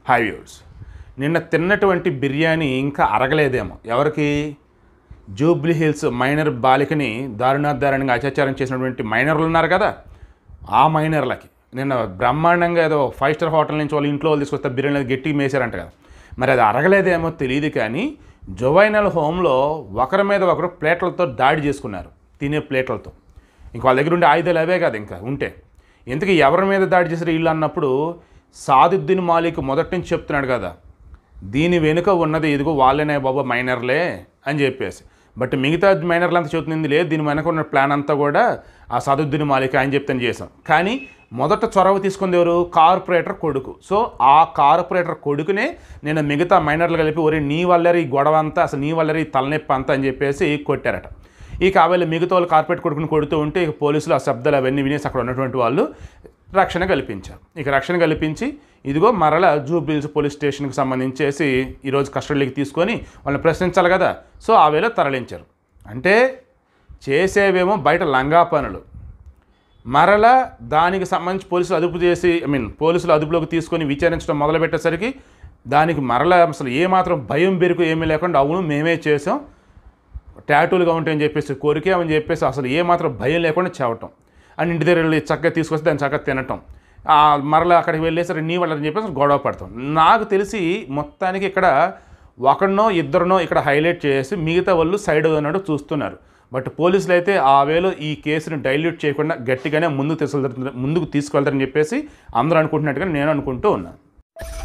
hi viewers నిన్న తిన్నటువంటి బిర్యానీ ఇంకా అరగలేదేమో ఎవరికి జూబ్లీ హిల్స్ మైనర్ బాలికని దారుణాదారుణంగా అత్యాచారం చేసినటువంటి మైనర్లు ఉన్నారు కదా ఆ మైనర్లకి నిన్న బ్రహ్మాండంగా ఏదో ఫైవ్ స్టార్ హోటల్ నుంచి వాళ్ళ ఇంట్లో వాళ్ళు తీసుకొస్తే బిర్యానీ అది గట్టిగా మేసారంట కదా మరి అది అరగలేదేమో తెలియదు కానీ జొవైనల్ హోమ్లో ఒకరి మీద ఒకరు ప్లేట్లతో దాడి చేసుకున్నారు తినే ప్లేట్లతో ఇంక వాళ్ళ దగ్గర ఉండే ఆయుధాలు అవే కదా ఇంకా ఉంటే ఎందుకు ఎవరి మీద దాడి చేసారు వీళ్ళు అన్నప్పుడు సాదుద్దీన్ మాలిక్ మొదటి నుంచి చెప్తున్నాడు కదా దీని వెనుక ఉన్నది ఇదిగో వాళ్ళనే బాబా మైనర్లే అని చెప్పేసి బట్ మిగతా మైనర్లు అంతా చెబుతుంది లేదు దీని వెనక ఉన్న ప్లాన్ అంతా కూడా ఆ సదుద్దీన్ మాలిక్ అని చెప్తే చేసాం కానీ మొదట చొరవ తీసుకుంది ఎవరు కార్పొరేటర్ కొడుకు సో ఆ కార్పొరేటర్ కొడుకునే నేను మిగతా మైనర్లు కలిపి ఒరే నీ వల్లరి ఈ గొడవ అంతా అసలు నీ వల్లరి ఈ తలనొప్పి అంతా అని చెప్పేసి కొట్టారట ఈ కాబట్టి మిగతా వాళ్ళు కార్పొరేట్ కొడుకుని కొడుతూ ఉంటే ఇక పోలీసులు ఆ శబ్దాలు అవన్నీ వినేసి అక్కడ ఉన్నటువంటి వాళ్ళు రక్షణ కల్పించారు ఇక రక్షణ కల్పించి ఇదిగో మరల జూబిల్స్ పోలీస్ స్టేషన్కి సంబంధించేసి ఈరోజు కస్టడీకి తీసుకొని వాళ్ళని ప్రశ్నించాలి కదా సో ఆ వేళ తరలించారు అంటే చేసేవేమో బయట లంగా పనులు మరల దానికి సంబంధించి పోలీసులు అదుపు చేసి ఐ మీన్ పోలీసులు అదుపులోకి తీసుకొని విచారించడం మొదలుపెట్టేసరికి దానికి మరల అసలు ఏమాత్రం భయం బెరుకు ఏమీ లేకుండా అవును మేమే చేసాం టాటూలుగా ఉంటాయని చెప్పేసి కోరికేమని చెప్పేసి అసలు ఏమాత్రం భయం లేకుండా చావటం అని ఇంటి దగ్గర వెళ్ళి చక్కగా తీసుకొస్తే దాన్ని చక్కగా తినటం ఆ మరలా అక్కడికి వెళ్ళేసరి నీ వాళ్ళని చెప్పేసి గొడవ పడతాం నాకు తెలిసి మొత్తానికి ఇక్కడ ఒకరినో ఇద్దరినో ఇక్కడ హైలైట్ చేసి మిగతా వాళ్ళు సైడ్ అన్నట్టు చూస్తున్నారు బట్ పోలీసులు అయితే ఆ వేలో ఈ కేసుని డైల్యూట్ చేయకుండా గట్టిగానే ముందుకు తీసుకెళ్తారు ముందుకు తీసుకెళ్తారని చెప్పేసి అందరూ అనుకుంటున్నట్టుగా నేను అనుకుంటూ ఉన్నాను